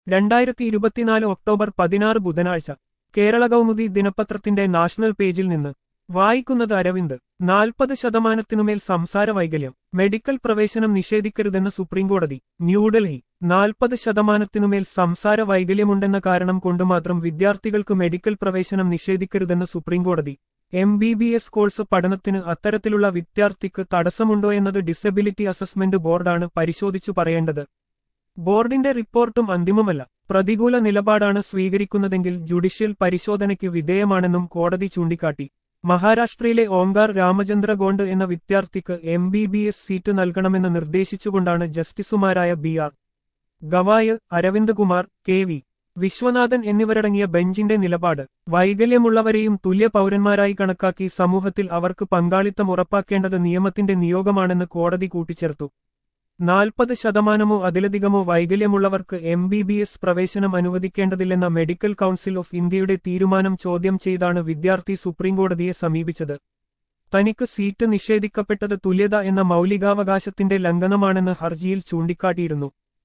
രണ്ടായിരത്തി ഇരുപത്തിനാല് ഒക്ടോബർ പതിനാറ് ബുധനാഴ്ച കേരള കൗമുദി ദിനപത്രത്തിന്റെ നാഷണൽ പേജിൽ നിന്ന് വായിക്കുന്നത് അരവിന്ദ് നാൽപ്പത് ശതമാനത്തിനുമേൽ സംസാര വൈകല്യം മെഡിക്കൽ പ്രവേശനം നിഷേധിക്കരുതെന്ന് സുപ്രീംകോടതി ന്യൂഡൽഹി നാൽപ്പത് ശതമാനത്തിനുമേൽ സംസാര വൈകല്യമുണ്ടെന്ന കാരണം കൊണ്ടുമാത്രം വിദ്യാർത്ഥികൾക്ക് മെഡിക്കൽ പ്രവേശനം നിഷേധിക്കരുതെന്ന് സുപ്രീംകോടതി M B B S course പഠനത്തിന് അത്തരത്തിലുള്ള വിദ്യാർത്ഥിക്ക് തടസ്സമുണ്ടോ എന്നത് ഡിസബിലിറ്റി അസസ്മെന്റ് ബോർഡാണ് പരിശോധിച്ചു പറയേണ്ടത് ബോർഡിന്റെ റിപ്പോർട്ടും അന്തിമമല്ല പ്രതികൂല നിലപാടാണ് സ്വീകരിക്കുന്നതെങ്കിൽ ജുഡീഷ്യൽ പരിശോധനയ്ക്ക് വിധേയമാണെന്നും കോടതി ചൂണ്ടിക്കാട്ടി മഹാരാഷ്ട്രയിലെ ഓങ്കാർ രാമചന്ദ്ര ഗോണ്ട് എന്ന വിദ്യാർത്ഥിക്ക് M B B S seat നൽകണമെന്ന് നിർദ്ദേശിച്ചുകൊണ്ടാണ് ജസ്റ്റിസുമാരായ B R Gavai Aravind Kumar K V Viswanathan എന്നിവരടങ്ങിയ ബെഞ്ചിന്റെ നിലപാട് വൈകല്യമുള്ളവരെയും തുല്യ പൗരന്മാരായി കണക്കാക്കി സമൂഹത്തിൽ അവർക്ക് പങ്കാളിത്തം ഉറപ്പാക്കേണ്ടത് നിയമത്തിന്റെ നിയോഗമാണെന്ന് കോടതി കൂട്ടിച്ചേർത്തു നാൽപ്പത് ശതമാനമോ അതിലധികമോ വൈകല്യമുള്ളവർക്ക് എം ബി ബി എസ് പ്രവേശനം അനുവദിക്കേണ്ടതില്ലെന്ന മെഡിക്കൽ കൗൺസിൽ ഓഫ് ഇന്ത്യയുടെ തീരുമാനം ചോദ്യം ചെയ്താണ് വിദ്യാർത്ഥി സുപ്രീംകോടതിയെ സമീപിച്ചത് തനിക്ക് സീറ്റ് നിഷേധിക്കപ്പെട്ടത് തുല്യത എന്ന മൗലികാവകാശത്തിന്റെ ലംഘനമാണെന്ന് ഹർജിയിൽ ചൂണ്ടിക്കാട്ടിയിരുന്നു